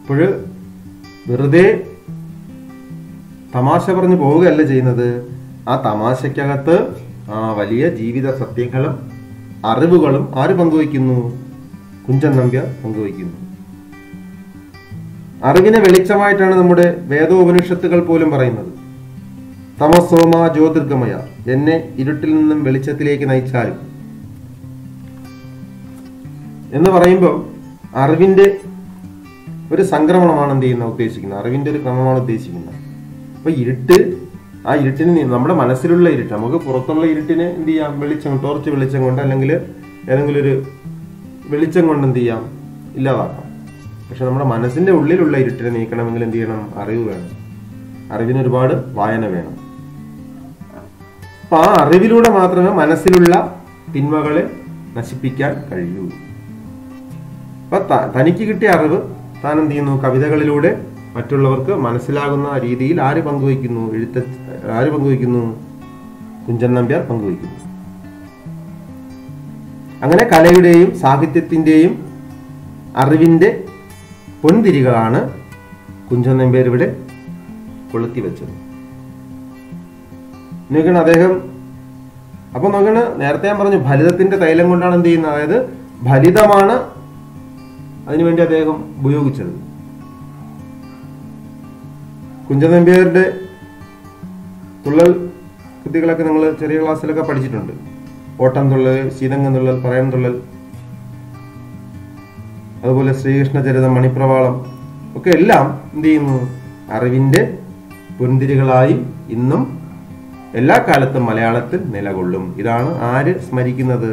അപ്പോൾ വെറുതെ തമാശ പറഞ്ഞു പോവുകയല്ല ചെയ്യുന്നത് ആ തമാശക്കകത്ത് ആ വലിയ ജീവിത സത്യങ്ങളും അറിവുകളും ആര് പങ്കുവയ്ക്കുന്നു കുഞ്ചൻ നമ്പ്യാർ പങ്കുവയ്ക്കുന്നു അറിവിനെ വെളിച്ചമായിട്ടാണ് നമ്മുടെ വേദോപനിഷത്തുകൾ പോലും പറയുന്നത് തമസോമ ജ്യോതിർഗമയ എന്നെ ഇരുട്ടിൽ നിന്നും വെളിച്ചത്തിലേക്ക് നയിച്ചാലും എന്ന് പറയുമ്പോൾ അറിവിന്റെ ഒരു സംക്രമണമാണ് എന്ത് ചെയ്യുന്നത് ഉദ്ദേശിക്കുന്നത് അറിവിന്റെ ഒരു ക്രമമാണ് ഉദ്ദേശിക്കുന്നത് അപ്പൊ ഇരുട്ട് ആ ഇരുട്ടിന് നി- നമ്മുടെ മനസ്സിലുള്ള ഇരുട്ട് നമുക്ക് പുറത്തുള്ള ഇരുട്ടിനെ എന്ത് ചെയ്യാം വെളിച്ചം ടോർച്ച് വെളിച്ചം കൊണ്ട് അല്ലെങ്കിൽ ഏതെങ്കിലും ഒരു വെളിച്ചം കൊണ്ട് എന്ത് ചെയ്യാം ഇല്ലാതാക്കാം പക്ഷെ നമ്മുടെ മനസ്സിന്റെ ഉള്ളിലുള്ള ഇരുട്ടിനെ നീക്കണമെങ്കിൽ എന്ത് ചെയ്യണം അറിവ് വേണം അറിവിന് ഒരുപാട് വായന വേണം അപ്പൊ ആ അറിവിലൂടെ മാത്രമേ മനസ്സിലുള്ള തിന്മകളെ നശിപ്പിക്കാൻ കഴിയൂ അപ്പൊ ത- തനിക്ക് കിട്ടിയ അറിവ് താൻ എന്ത് ചെയ്യുന്നു കവിതകളിലൂടെ മറ്റുള്ളവർക്ക് മനസ്സിലാകുന്ന രീതിയിൽ ആര് പങ്കുവയ്ക്കുന്നു എഴുത്ത ആര് പങ്കുവയ്ക്കുന്നു കുഞ്ചൻ നമ്പ്യാർ പങ്കുവയ്ക്കുന്നു അങ്ങനെ കലയുടെയും സാഹിത്യത്തിന്റെയും അറിവിന്റെ പൊൻതിരികളാണ് കുഞ്ചൻ നമ്പ്യാർ ഇവിടെ കൊളുത്തി വെച്ചത് നോക്കണം അദ്ദേഹം അപ്പൊ നോക്കണ നേരത്തെ ഞാൻ പറഞ്ഞു ഫലിതത്തിന്റെ തൈലം കൊണ്ടാണ് എന്ത് ചെയ്യുന്നത് അതായത് ഫലിതമാണ് അതിനുവേണ്ടി അദ്ദേഹം ഉപയോഗിച്ചത് കുഞ്ചൻ നമ്പ്യാരുടെ തുള്ളൽ കൃതികളൊക്കെ നിങ്ങൾ ചെറിയ ക്ലാസ്സിലൊക്കെ പഠിച്ചിട്ടുണ്ട് ഓട്ടം തുള്ളൽ ശീതങ്കം തുള്ളൽ പറയാൻ തുള്ളൽ അതുപോലെ ശ്രീകൃഷ്ണ ചരിതം മണിപ്രവാളം ഒക്കെ എല്ലാം എന്ത് ചെയ്യുന്നു അറിവിന്റെ പൊന്തിരികളായി ഇന്നും എല്ലാ കാലത്തും മലയാളത്തിൽ നിലകൊള്ളും ഇതാണ് ആര് സ്മരിക്കുന്നത്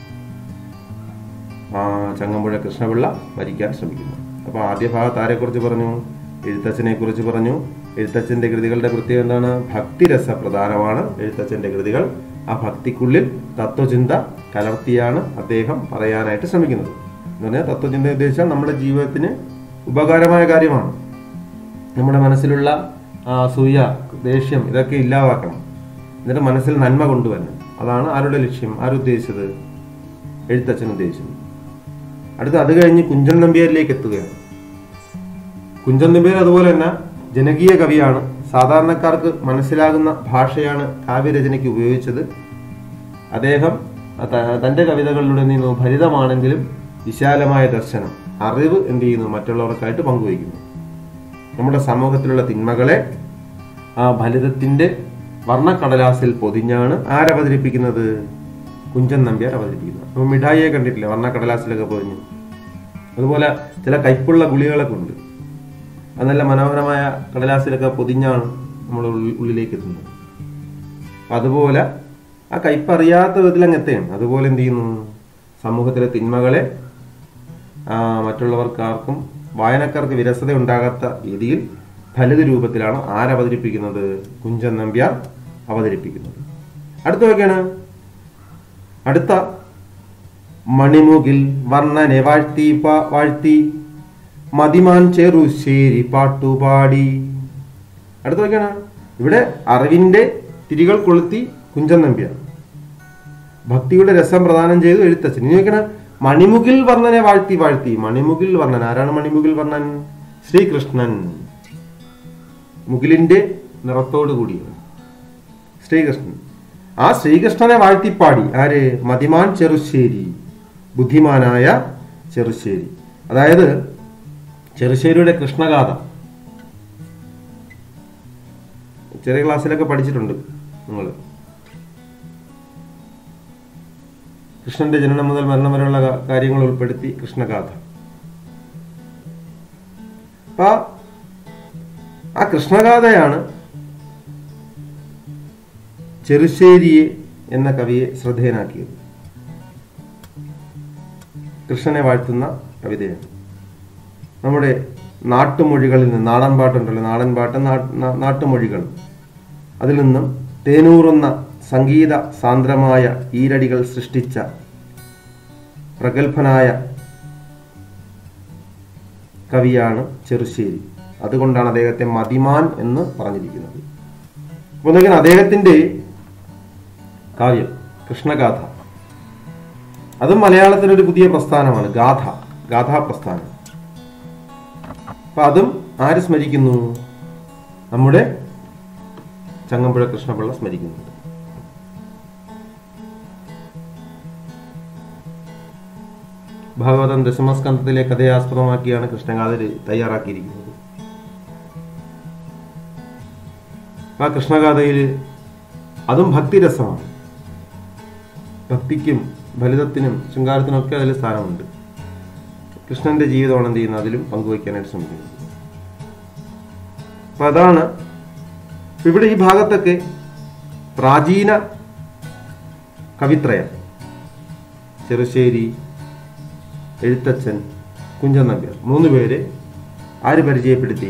ആ ചങ്ങമ്പുഴ കൃഷ്ണപിള്ള മരിക്കാൻ ശ്രമിക്കുന്നു അപ്പൊ ആദ്യ ഭാഗത്ത് ആരെക്കുറിച്ച് പറഞ്ഞു എഴുത്തച്ഛനെ കുറിച്ച് പറഞ്ഞു എഴുത്തച്ഛന്റെ കൃതികളുടെ പ്രത്യേകത എന്താണ് ഭക്തിരസ പ്രധാനമാണ് എഴുത്തച്ഛന്റെ കൃതികൾ ആ ഭക്തിക്കുള്ളിൽ തത്വചിന്ത കലർത്തിയാണ് അദ്ദേഹം പറയാനായിട്ട് ശ്രമിക്കുന്നത് എന്ന് പറഞ്ഞാൽ തത്വചിന്ത ഉദ്ദേശിച്ചാൽ നമ്മുടെ ജീവിതത്തിന് ഉപകാരമായ കാര്യമാണ് നമ്മുടെ മനസ്സിലുള്ള ആ, അസൂയ ദേഷ്യം ഇതൊക്കെ ഇല്ലാതാക്കണം എന്നിട്ട് മനസ്സിൽ നന്മ കൊണ്ടുവരണം അതാണ് ആരുടെ ലക്ഷ്യം ആരുദ്ദേശിച്ചത് എഴുത്തച്ഛൻ ഉദ്ദേശിച്ചത് അടുത്ത അത് കഴിഞ്ഞ് കുഞ്ചൻ നമ്പ്യാരിലേക്ക് എത്തുകയാണ് കുഞ്ചൻ നമ്പ്യാർ അതുപോലെ തന്നെ ജനകീയ കവിയാണ് സാധാരണക്കാർക്ക് മനസ്സിലാകുന്ന ഭാഷയാണ് കാവ്യരചനയ്ക്ക് ഉപയോഗിച്ചത് അദ്ദേഹം ത- തന്റെ കവിതകളിലൂടെ നീന്നു ഭരിതമാണെങ്കിലും വിശാലമായ ദർശനം അറിവ് എന്ത് ചെയ്യുന്നു മറ്റുള്ളവർക്കായിട്ട് പങ്കുവയ്ക്കുന്നു നമ്മുടെ സമൂഹത്തിലുള്ള തിന്മകളെ ആ ഫലിതത്തിന്റെ വർണ്ണക്കടലാസിൽ പൊതിഞ്ഞാണ് ആരവതരിപ്പിക്കുന്നത് കുഞ്ചൻ നമ്പ്യാർ അവതരിപ്പിക്കുന്നത് അപ്പോൾ മിഠായിയെ കണ്ടിട്ടില്ലേ വർണ്ണക്കടലാസിലൊക്കെ പൊതിഞ്ഞു അതുപോലെ ചില കൈപ്പുള്ള ഗുളികളൊക്കെ ഉണ്ട് അത് നല്ല മനോഹരമായ കടലാസിലൊക്കെ പൊതിഞ്ഞാണ് നമ്മൾ ഉള്ളിലേക്ക് എത്തുന്നത് അപ്പൊ അതുപോലെ ആ കയ്പറിയാത്ത വിധത്തിൽ അങ്ങ് എത്തുകയാണ് അതുപോലെ എന്ത് ചെയ്യുന്നു സമൂഹത്തിലെ തിന്മകളെ ആ, മറ്റുള്ളവർക്കാർക്കും വായനക്കാർക്ക് വിരസത ഉണ്ടാകാത്ത രീതിയിൽ ഫലിത രൂപത്തിലാണ് ആരവതരിപ്പിക്കുന്നത് കുഞ്ചൻ നമ്പ്യാർ അവതരിപ്പിക്കുന്നത് അടുത്ത നോക്കിയാണ് അടുത്ത മണിമുകിൽ വർണ്ണനെ വാഴ്ത്തി പാ- വാഴ്ത്തി മതിമാൻ ചെറുശ്ശേരി പാട്ടുപാടി അടുത്ത നോക്കിയാണ് ഇവിടെ അറിവിന്റെ തിരികൾ കൊളുത്തി കുഞ്ചൻ നമ്പ്യാർ ഭക്തിയുടെ രസം പ്രദാനം ചെയ്തു എഴുത്തച്ഛൻ ഇനി നോക്കണം മണിമുകിൽ വർണ്ണനെ വാഴ്ത്തി വാഴ്ത്തി മണിമുകിൽ വർണ്ണൻ ആരാണ് മണിമുകിൽ വർണ്ണൻ ശ്രീകൃഷ്ണൻ മുകിലിന്റെ നിറത്തോടു കൂടിയാണ് ശ്രീകൃഷ്ണൻ ആ ശ്രീകൃഷ്ണനെ വാഴ്ത്തിപ്പാടി ആര് മതിമാൻ ചെറുശ്ശേരി ബുദ്ധിമാനായ ചെറുശ്ശേരി അതായത് ചെറുശ്ശേരിയുടെ കൃഷ്ണഗാഥ ചെറിയ ക്ലാസ്സിലൊക്കെ പഠിച്ചിട്ടുണ്ട് നിങ്ങൾ കൃഷ്ണന്റെ ജനനം മുതൽ മരണം വരെയുള്ള കാ- കാര്യങ്ങൾ ഉൾപ്പെടുത്തി കൃഷ്ണഗാഥ അപ്പൊ ആ കൃഷ്ണഗാഥയാണ് ചെറുശ്ശേരിയെ എന്ന കവിയെ ശ്രദ്ധേയനാക്കിയത് കൃഷ്ണനെ വാഴ്ത്തുന്ന കവിതയാണ് നമ്മുടെ നാട്ടുമൊഴികളിൽ നിന്ന് നാടൻ പാട്ടുണ്ടല്ലോ നാടൻ പാട്ട് നാ- നാ- നാട്ടുമൊഴികൾ അതിൽ നിന്നും തേനൂറുന്ന സംഗീത സാന്ദ്രമായ ഈരടികൾ സൃഷ്ടിച്ച പ്രഗത്ഭനായ കവിയാണ് ചെറുശ്ശേരി അതുകൊണ്ടാണ് അദ്ദേഹത്തെ മതിമാൻ എന്ന് പറഞ്ഞിരിക്കുന്നത് അപ്പോൾ നോക്കിയാൽ അദ്ദേഹത്തിന്റെ കാവ്യം കൃഷ്ണഗാഥ അതും മലയാളത്തിനൊരു പുതിയ പ്രസ്ഥാനമാണ് ഗാഥ ഗാഥാ പ്രസ്ഥാനം അപ്പൊ അതും ആര് സ്മരിക്കുന്നു നമ്മുടെ ചങ്ങമ്പുഴ കൃഷ്ണപിള്ള സ്മരിക്കുന്നുണ്ട് ഭാഗവതം ദശമസ്കന്ധത്തിലെ കഥയെ ആസ്പദമാക്കിയാണ് കൃഷ്ണഗാഥ തയ്യാറാക്കിയിരിക്കുന്നത് ആ കൃഷ്ണഗാഥയിൽ അതും ഭക്തിരസമാണ് ഭക്തിക്കും ഫലിതത്തിനും ശൃംഗാരത്തിനും ഒക്കെ അതിൽ സ്ഥാനമുണ്ട് കൃഷ്ണന്റെ ജീവിതമാണ് എന്ത് ചെയ്യുന്നത് അതിലും പങ്കുവയ്ക്കാനായിട്ട് ശ്രമിക്കുന്നത് അപ്പൊ അതാണ് ഇവിടെ ഈ ഭാഗത്തൊക്കെ പ്രാചീന കവിത്രയം ചെറുശ്ശേരി എഴുത്തച്ഛൻ കുഞ്ചൻ നമ്പ്യാർ മൂന്ന് പേര് ആര് പരിചയപ്പെടുത്തി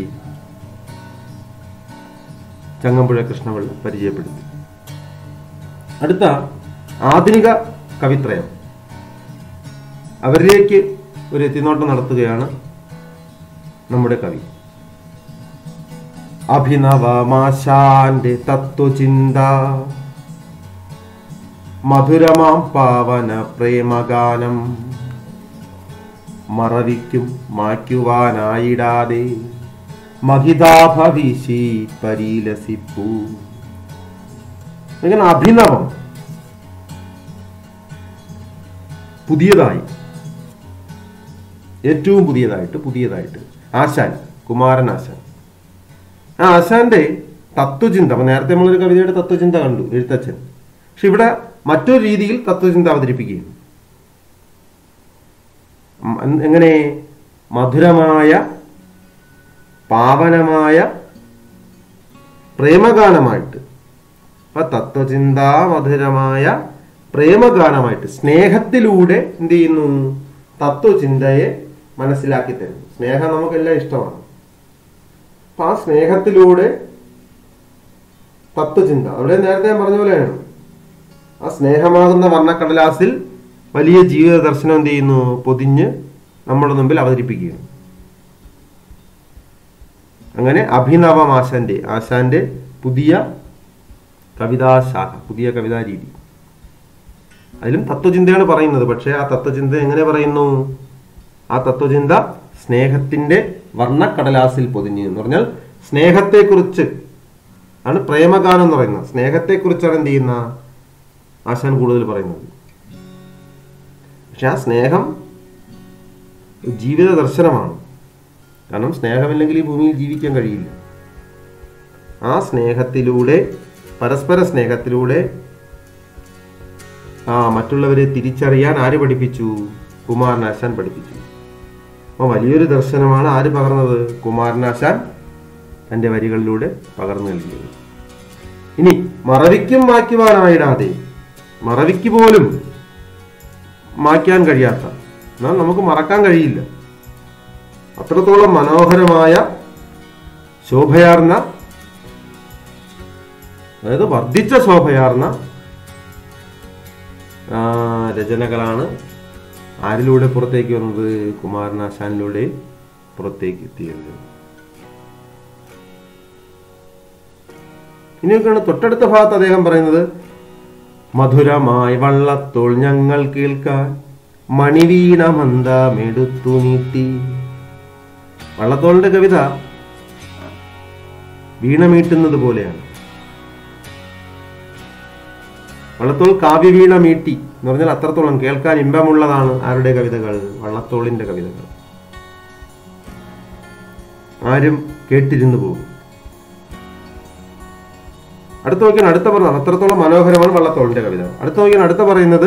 ചങ്ങമ്പുഴ കൃഷ്ണപിള്ള പരിചയപ്പെടുത്തി അടുത്ത ആധുനിക കവിത്രയം അവരിലേക്ക് ഒരു എത്തിനോട്ടം നടത്തുകയാണ് നമ്മുടെ കവി അഭിനവമാശാന്റെ തത്വചിന്ത മധുരമാം പാവന പ്രേമഗാനം മറവിക്കും മായ്ക്കുവാനായിടാതെ മഹിതാഭവിശി പരിലസിപ്പൂ ഇങ്ങനെ അഭിനവം പുതിയതായി ഏറ്റവും പുതിയതായിട്ട് പുതിയതായിട്ട് ആശാൻ കുമാരൻ ആശാൻ ആ ആശാന്റെ തത്വചിന്ത അപ്പൊ നേരത്തെ നമ്മളൊരു കവിതയുടെ തത്വചിന്ത കണ്ടു എഴുത്തച്ഛൻ പക്ഷെ ഇവിടെ മറ്റൊരു രീതിയിൽ തത്വചിന്ത അവതരിപ്പിക്കുകയും ഉം, എങ്ങനെ മധുരമായ പാവനമായ പ്രേമഗാനമായിട്ട് അപ്പൊ തത്വചിന്ത മധുരമായ പ്രേമഗാനമായിട്ട് സ്നേഹത്തിലൂടെ എന്ത് ചെയ്യുന്നു തത്വചിന്തയെ മനസ്സിലാക്കി തരുന്നു സ്നേഹം നമുക്കെല്ലാം ഇഷ്ടമാണ് അപ്പൊ ആ സ്നേഹത്തിലൂടെ തത്വചിന്ത അവിടെ നേരത്തെ ഞാൻ പറഞ്ഞ പോലെയാണ് ആ സ്നേഹമാകുന്ന വർണ്ണക്കടലാസിൽ വലിയ ജീവിത ദർശനം എന്ത് ചെയ്യുന്നു പൊതിഞ്ഞ് നമ്മുടെ മുമ്പിൽ അവതരിപ്പിക്കുകയാണ് അങ്ങനെ അഭിനവം ആശാന്റെ ആശാന്റെ പുതിയ കവിതാശാഖ പുതിയ കവിതാ രീതി അതിലും തത്വചിന്തയാണ് പറയുന്നത് പക്ഷേ ആ തത്വചിന്ത എങ്ങനെ പറയുന്നു ആ തത്വചിന്ത സ്നേഹത്തിന്റെ വർണ്ണക്കടലാസിൽ പൊതിഞ്ഞു എന്ന് പറഞ്ഞാൽ സ്നേഹത്തെക്കുറിച്ച് ആണ് പ്രേമഗാനം എന്ന് പറയുന്നത് സ്നേഹത്തെക്കുറിച്ചാണ് എന്ത് ചെയ്യുന്ന ആശാൻ കൂടുതൽ പറയുന്നത് പക്ഷെ ആ സ്നേഹം ജീവിത ദർശനമാണ് കാരണം സ്നേഹമില്ലെങ്കിൽ ഈ ഭൂമിയിൽ ജീവിക്കാൻ കഴിയില്ല ആ സ്നേഹത്തിലൂടെ പരസ്പര സ്നേഹത്തിലൂടെ ആ മറ്റുള്ളവരെ തിരിച്ചറിയാൻ ആര് പഠിപ്പിച്ചു കുമാരനാശാൻ പഠിപ്പിച്ചു അപ്പോൾ വലിയൊരു ദർശനമാണ് ആര് പകർന്നത് കുമാരനാശാൻ തന്റെ വരികളിലൂടെ പകർന്നു നൽകിയത് ഇനി മറവിക്കും മായ്ക്കുവാനായിടാതെ മറവിക്ക് പോലും മായ്ക്കാൻ കഴിയാത്ത എന്നാൽ നമുക്ക് മറക്കാൻ കഴിയില്ല അത്രത്തോളം മനോഹരമായ ശോഭയാർന്ന അതായത് വർദ്ധിച്ച ശോഭയാർന്ന ആ, രചനകളാണ് ആരിലൂടെ പുറത്തേക്ക് വന്നത് കുമാരനാശാനിലൂടെ പുറത്തേക്ക് എത്തിയത് ഇനിയൊക്കെയാണ് തൊട്ടടുത്ത ഭാഗത്ത് അദ്ദേഹം പറയുന്നത് മധുരമായി വള്ളത്തോൾ ഞങ്ങൾ കേൾക്കാൻ മണിവീണ മന്ദമെടുത്തു നീട്ടി വള്ളത്തോളിന്റെ കവിത വീണമീട്ടുന്നത് പോലെയാണ് വള്ളത്തോൾ കാവ്യവീണ മീട്ടി എന്ന് പറഞ്ഞാൽ അത്രത്തോളം കേൾക്കാൻ ഇമ്പമുള്ളതാണ് ആരുടെ കവിതകൾ വള്ളത്തോളിന്റെ കവിതകൾ ആരും കേട്ടിരുന്നു പോകും അടുത്ത നോക്കിയാൽ അടുത്ത പറഞ്ഞത് അത്രത്തോളം മനോഹരമാണ് വള്ളത്തോളിന്റെ കവിത അടുത്ത നോക്കിയാൽ അടുത്ത പറയുന്നത്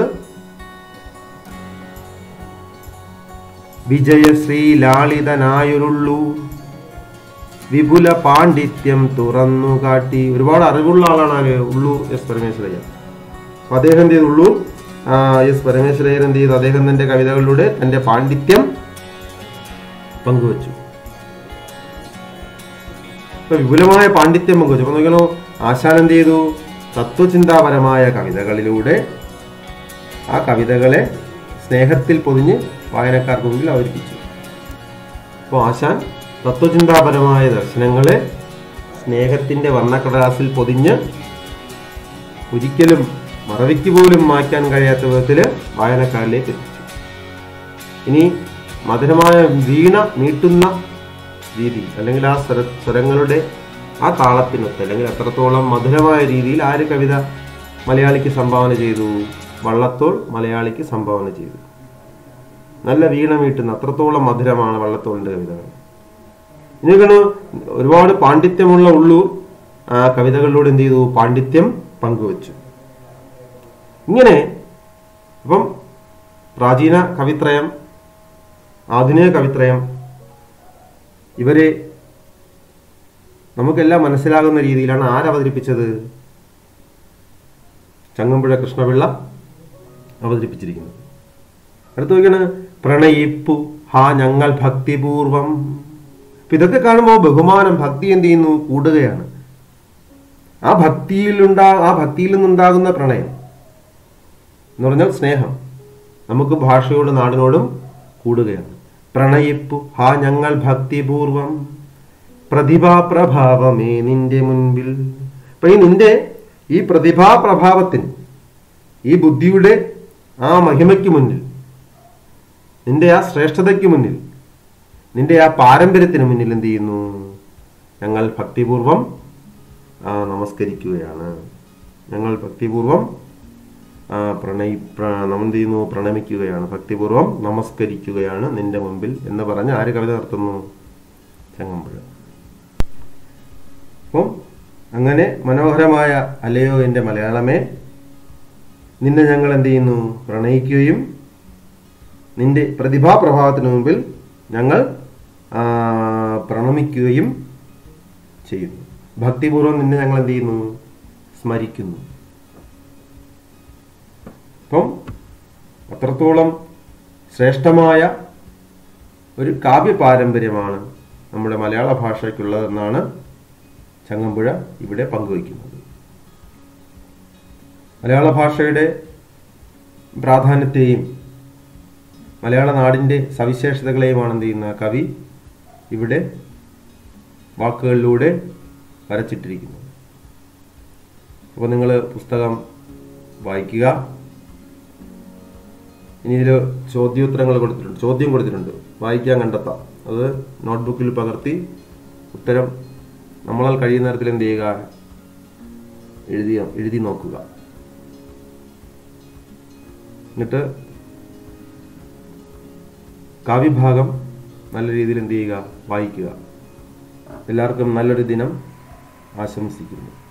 വിജയശ്രീ ലാളിതനായൊരുള്ളൂ വിപുല പാണ്ഡിത്യം തുറന്നു കാട്ടി ഒരുപാട് അറിവുള്ള ആളാണ് ആര് ഉള്ളൂർ എസ് പരമേശ്വരയ്യ അപ്പൊ അദ്ദേഹം എന്ത് ചെയ്തു ഉള്ളൂർ ആ, എസ് പരമേശ്വരയ്യർ എന്ത് ചെയ്തു അദ്ദേഹം തന്റെ കവിതകളിലൂടെ തന്റെ പാണ്ഡിത്യം പങ്കുവച്ചു ഇപ്പൊ വിപുലമായ പാണ്ഡിത്യം പങ്കുവച്ചു അപ്പൊ നോക്കിയാലോ ആശാൻ എന്ത് ചെയ്തു തത്വചിന്താപരമായ കവിതകളിലൂടെ ആ കവിതകളെ സ്നേഹത്തിൽ പൊതിഞ്ഞ് വായനക്കാർക്ക് മുമ്പിൽ അവതരിപ്പിച്ചു അപ്പോൾ ആശാൻ തത്വചിന്താപരമായ ദർശനങ്ങളെ സ്നേഹത്തിന്റെ വർണ്ണക്കടലാസിൽ പൊതിഞ്ഞ് ഒരിക്കലും മറവിക്ക് പോലും മാറ്റാൻ കഴിയാത്ത വിധത്തിൽ വായനക്കാരിലേക്ക് എത്തിച്ചു ഇനി മധുരമായ വീണ മീട്ടുന്ന രീതി അല്ലെങ്കിൽ ആ സ്വര സ്വരങ്ങളുടെ ആ താളത്തിനൊത്ത് അല്ലെങ്കിൽ എത്രത്തോളം മധുരമായ രീതിയിൽ ആര് കവിത മലയാളിക്ക് സംഭാവന ചെയ്തു വള്ളത്തോൾ മലയാളിക്ക് സംഭാവന ചെയ്തു നല്ല വീണ മീട്ടുന്ന അത്രത്തോളം മധുരമാണ് വള്ളത്തോളിന്റെ കവിതകൾ ഇനിയാണ് ഒരുപാട് പാണ്ഡിത്യമുള്ള ഉള്ളൂർ ആ കവിതകളിലൂടെ എന്ത് ചെയ്തു പാണ്ഡിത്യം പങ്കുവച്ചു ഇങ്ങനെ അപ്പം പ്രാചീന കവിത്രയം ആധുനിക കവിത്രയം ഇവരെ നമുക്കെല്ലാം മനസ്സിലാകുന്ന രീതിയിലാണ് ആരവതരിപ്പിച്ചത് ചങ്ങമ്പുഴ കൃഷ്ണപിള്ള അവതരിപ്പിച്ചിരിക്കുന്നത് അടുത്ത് നോക്കിയാണ് പ്രണയിപ്പു ഹാ ഞങ്ങൾ ഭക്തിപൂർവം അപ്പൊ ഇതൊക്കെ കാണുമ്പോൾ ബഹുമാനം ഭക്തി എന്ത് ചെയ്യുന്നു കൂടുകയാണ് ആ ഭക്തിയിലുണ്ടാ ആ ഭക്തിയിൽ നിന്നുണ്ടാകുന്ന പ്രണയം എന്ന് പറഞ്ഞാൽ സ്നേഹം നമുക്ക് ഭാഷയോടും നാടിനോടും കൂടുകയാണ് പ്രണയിപ്പു ഹാ ഞങ്ങൾ ഭക്തിപൂർവം പ്രതിഭാപ്രഭാവമേ നിന്റെ മുൻപിൽ അപ്പൊ ഈ നിന്റെ ഈ പ്രതിഭാപ്രഭാവത്തിന് ഈ ബുദ്ധിയുടെ ആ മഹിമയ്ക്ക് മുന്നിൽ നിന്റെ ആ ശ്രേഷ്ഠതയ്ക്ക് മുന്നിൽ നിന്റെ ആ പാരമ്പര്യത്തിന് മുന്നിൽ എന്ത് ചെയ്യുന്നു ഞങ്ങൾ ഭക്തിപൂർവം ആ, നമസ്കരിക്കുകയാണ് ഞങ്ങൾ ഭക്തിപൂർവം ആ, പ്രണയി പ്ര- നമ്മൾ എന്ത് ചെയ്യുന്നു പ്രണമിക്കുകയാണ് ഭക്തിപൂർവം നമസ്കരിക്കുകയാണ് നിന്റെ മുമ്പിൽ എന്ന് പറഞ്ഞ് ആര് കവിത നടത്തുന്നു ചങ്ങമ്പുഴ അപ്പം അങ്ങനെ മനോഹരമായ അലയോ എൻ്റെ മലയാളമേ നിന്നെ ഞങ്ങൾ എന്ത് ചെയ്യുന്നു പ്രണയിക്കുകയും നിന്റെ പ്രതിഭാപ്രഭാവത്തിന് മുമ്പിൽ ഞങ്ങൾ ആ, പ്രണമിക്കുകയും ചെയ്യുന്നു ഭക്തിപൂർവ്വം നിന്നെ ഞങ്ങൾ എന്ത് ചെയ്യുന്നു സ്മരിക്കുന്നു അപ്പം അത്രത്തോളം ശ്രേഷ്ഠമായ ഒരു കാവ്യ പാരമ്പര്യമാണ് നമ്മുടെ മലയാള ഭാഷയ്ക്കുള്ളതെന്നാണ് ചങ്ങമ്പുഴ ഇവിടെ പങ്കുവയ്ക്കുന്നത് മലയാള ഭാഷയുടെ പ്രാധാന്യത്തെയും മലയാള നാടിൻ്റെ സവിശേഷതകളെയുമാണ് എന്ത് ചെയ്യുന്ന കവി ഇവിടെ വാക്കുകളിലൂടെ വരച്ചിട്ടിരിക്കുന്നത് അപ്പോൾ നിങ്ങൾ പുസ്തകം വായിക്കുക ഇനി ഇതിൽ ചോദ്യോത്തരങ്ങൾ കൊടുത്തിട്ടുണ്ട് ചോദ്യം കൊടുത്തിട്ടുണ്ട് വായിക്കാൻ കണ്ടെത്താം അത് നോട്ട്ബുക്കിൽ പകർത്തി ഉത്തരം നമ്മളാൽ കഴിയുന്ന തരത്തിൽ എന്ത് ചെയ്യുക എഴുതി എഴുതി നോക്കുക എന്നിട്ട് കാവ്യഭാഗം നല്ല രീതിയിൽ എന്ത് ചെയ്യുക വായിക്കുക എല്ലാവർക്കും നല്ലൊരു ദിനം ആശംസിക്കുന്നു